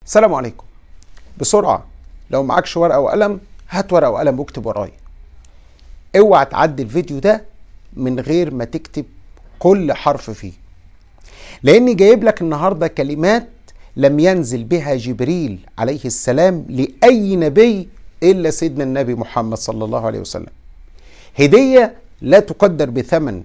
السلام عليكم بسرعة لو معكش ورقة وقلم هات ورقة وقلم واكتب ورايا اوعى تعدي الفيديو ده من غير ما تكتب كل حرف فيه لاني جايب لك النهاردة كلمات لم ينزل بها جبريل عليه السلام لأي نبي إلا سيدنا النبي محمد صلى الله عليه وسلم هدية لا تقدر بثمن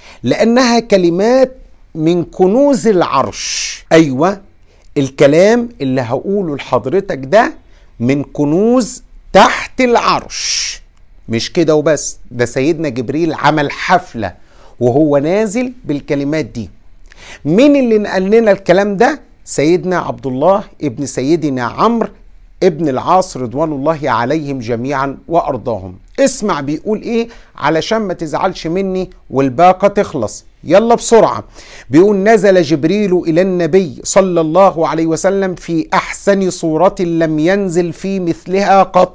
لأنها كلمات من كنوز العرش أيوة الكلام اللي هقوله لحضرتك ده من كنوز تحت العرش مش كده وبس ده سيدنا جبريل عمل حفلة وهو نازل بالكلمات دي مين اللي نقل لنا الكلام ده سيدنا عبد الله ابن سيدنا عمرو ابن العاص رضوان الله عليهم جميعا وارضاهم اسمع بيقول ايه علشان ما تزعلش مني والباقه تخلص يلا بسرعه بيقول نزل جبريل الى النبي صلى الله عليه وسلم في احسن صوره لم ينزل في مثلها قط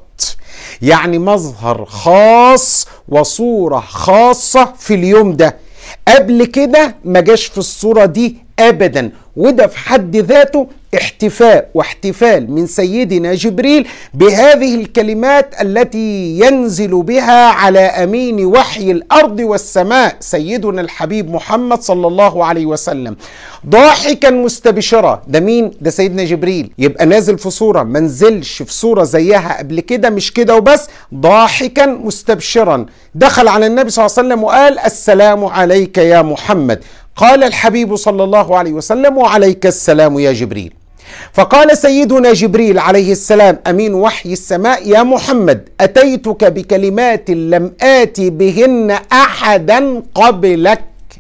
يعني مظهر خاص وصوره خاصه في اليوم ده قبل كده ما جاش في الصوره دي ابدا وده في حد ذاته احتفاء واحتفال من سيدنا جبريل بهذه الكلمات التي ينزل بها على امين وحي الارض والسماء سيدنا الحبيب محمد صلى الله عليه وسلم ضاحكا مستبشرا ده مين ده سيدنا جبريل يبقى نازل في صوره ما نزلش في صوره زيها قبل كده مش كده وبس ضاحكا مستبشرا دخل على النبي صلى الله عليه وسلم وقال السلام عليك يا محمد قال الحبيب صلى الله عليه وسلم وعليك السلام يا جبريل فقال سيدنا جبريل عليه السلام امين وحي السماء يا محمد اتيتك بكلمات لم اتي بهن احدا قبلك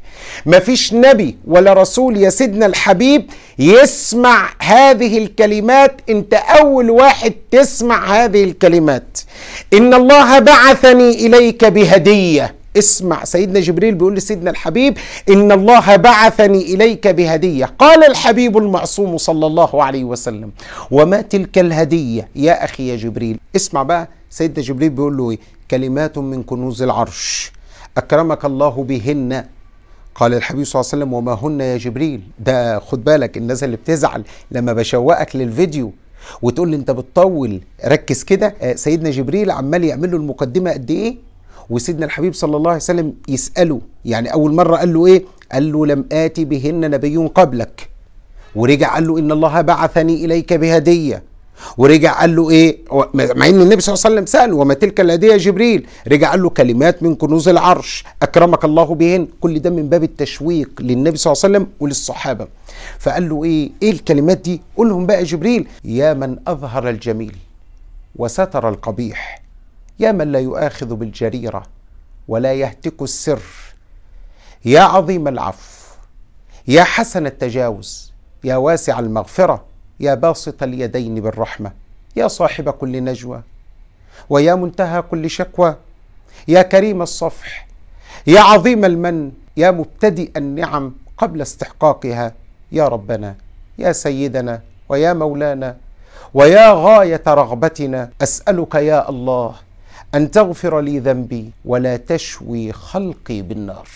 مفيش نبي ولا رسول يا سيدنا الحبيب يسمع هذه الكلمات انت اول واحد تسمع هذه الكلمات ان الله بعثني اليك بهديه اسمع سيدنا جبريل بيقول لسيدنا الحبيب ان الله بعثني اليك بهديه قال الحبيب المعصوم صلى الله عليه وسلم وما تلك الهديه يا اخي يا جبريل اسمع بقى سيدنا جبريل بيقول له ايه كلمات من كنوز العرش اكرمك الله بهن قال الحبيب صلى الله عليه وسلم وما هن يا جبريل ده خد بالك الناس اللي بتزعل لما بشوقك للفيديو وتقول لي انت بتطول ركز كده سيدنا جبريل عمال يعمل له المقدمه قد ايه وسيدنا الحبيب صلى الله عليه وسلم يسأله يعني أول مرة قال له إيه قال له لم آتي بهن نبي قبلك ورجع قال له إن الله بعثني إليك بهدية ورجع قال له ايه مع ان النبي صلى الله عليه وسلم ساله وما تلك الهديه يا جبريل رجع قال له كلمات من كنوز العرش اكرمك الله بهن كل ده من باب التشويق للنبي صلى الله عليه وسلم وللصحابه فقال له ايه ايه الكلمات دي قول لهم بقى يا جبريل يا من اظهر الجميل وستر القبيح يا من لا يؤاخذ بالجريره ولا يهتك السر يا عظيم العفو يا حسن التجاوز يا واسع المغفره يا باسط اليدين بالرحمه يا صاحب كل نجوى ويا منتهى كل شكوى يا كريم الصفح يا عظيم المن يا مبتدئ النعم قبل استحقاقها يا ربنا يا سيدنا ويا مولانا ويا غايه رغبتنا اسالك يا الله أن تغفر لي ذنبي ولا تشوي خلقي بالنار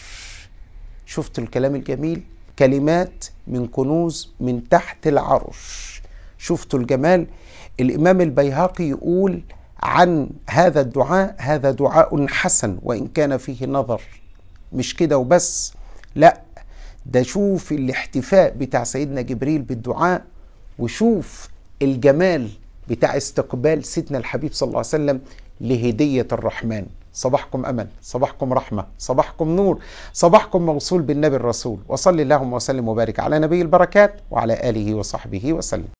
شفت الكلام الجميل كلمات من كنوز من تحت العرش شفتوا الجمال الإمام البيهقي يقول عن هذا الدعاء هذا دعاء حسن وإن كان فيه نظر مش كده وبس لا ده شوف الاحتفاء بتاع سيدنا جبريل بالدعاء وشوف الجمال بتاع استقبال سيدنا الحبيب صلى الله عليه وسلم لهدية الرحمن صباحكم أمل صباحكم رحمة صباحكم نور صباحكم موصول بالنبي الرسول وصلي اللهم وسلم وبارك على نبي البركات وعلى آله وصحبه وسلم